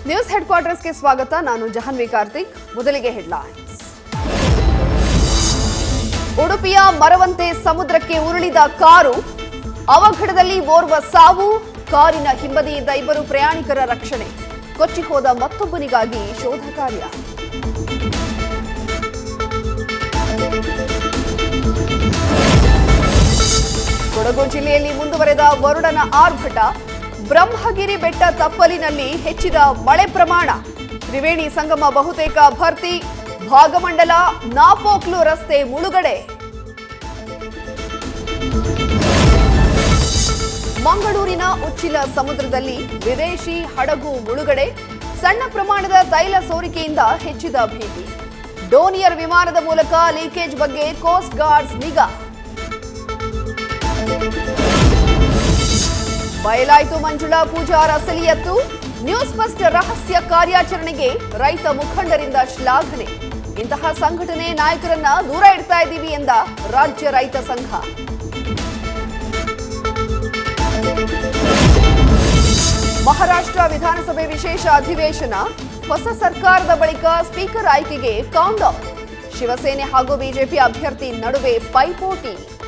news head ಕ್ವಾರ್ಟರ್ಸ್ಗೆ ಸ್ವಾಗತ ನಾನು ಜಹನ್ವಿ ಕಾರ್ತಿಕ್ ಮೊದಲಿಗೆ ಹೆಡ್ಲೈನ್ಸ್ ಉಡುಪಿಯ ಮರವಂತೆ ಸಮುದ್ರಕ್ಕೆ ಉರುಳಿದ ಕಾರು ಅವಘಡದಲ್ಲಿ ಓರ್ವ ಸಾವು ಕಾರಿನ ಹಿಂಬದಿಯಿದ್ದ ಇಬ್ಬರು ಪ್ರಯಾಣಿಕರ ರಕ್ಷಣೆ ಕೊಚ್ಚಿ ಹೋದ ಮತ್ತೊಬ್ಬನಿಗಾಗಿ ಶೋಧ ಕಾರ್ಯ ಕೊಡಗು ಜಿಲ್ಲೆಯಲ್ಲಿ ಮುಂದುವರೆದ ವರುಣನ ಆರ್ಭಟ ಬ್ರಹ್ಮಗಿರಿ ಬೆಟ್ಟ ತಪ್ಪಲಿನಲ್ಲಿ ಹೆಚ್ಚಿದ ಮಳೆ ಪ್ರಮಾಣ ತ್ರಿವೇಣಿ ಸಂಗಮ ಬಹುತೇಕ ಭರ್ತಿ ಭಾಗಮಂಡಲ ನಾಪೋಕ್ಲು ರಸ್ತೆ ಮುಳುಗಡೆ ಮಂಗಳೂರಿನ ಉಚ್ಚಿಲ ಸಮುದ್ರದಲ್ಲಿ ವಿದೇಶಿ ಹಡಗು ಮುಳುಗಡೆ ಸಣ್ಣ ಪ್ರಮಾಣದ ತೈಲ ಸೋರಿಕೆಯಿಂದ ಹೆಚ್ಚಿದ ಭೀತಿ ಡೋನಿಯರ್ ವಿಮಾನದ ಮೂಲಕ ಲೀಕೇಜ್ ಬಗ್ಗೆ ಕೋಸ್ಟ್ ಗಾರ್ಡ್ಸ್ ನಿಗಾ ಬಯಲಾಯಿತು ಮಂಜುಳಾ ಪೂಜಾರ ಅಸಲಿಯತ್ತು ನ್ಯೂಸ್ ಫಸ್ಟ್ ರಹಸ್ಯ ಕಾರ್ಯಾಚರಣೆಗೆ ರೈತ ಮುಖಂಡರಿಂದ ಶ್ಲಾಘನೆ ಇಂತಹ ಸಂಘಟನೆ ನಾಯಕರನ್ನ ದೂರ ಇಡ್ತಾ ಇದ್ದೀವಿ ಎಂದ ರಾಜ್ಯ ರೈತ ಸಂಘ ಮಹಾರಾಷ್ಟ್ರ ವಿಧಾನಸಭೆ ವಿಶೇಷ ಅಧಿವೇಶನ ಹೊಸ ಸರ್ಕಾರದ ಬಳಿಕ ಸ್ಪೀಕರ್ ಆಯ್ಕೆಗೆ ಕೌಂಟ್ ಶಿವಸೇನೆ ಹಾಗೂ ಬಿಜೆಪಿ ಅಭ್ಯರ್ಥಿ ನಡುವೆ ಪೈಪೋಟಿ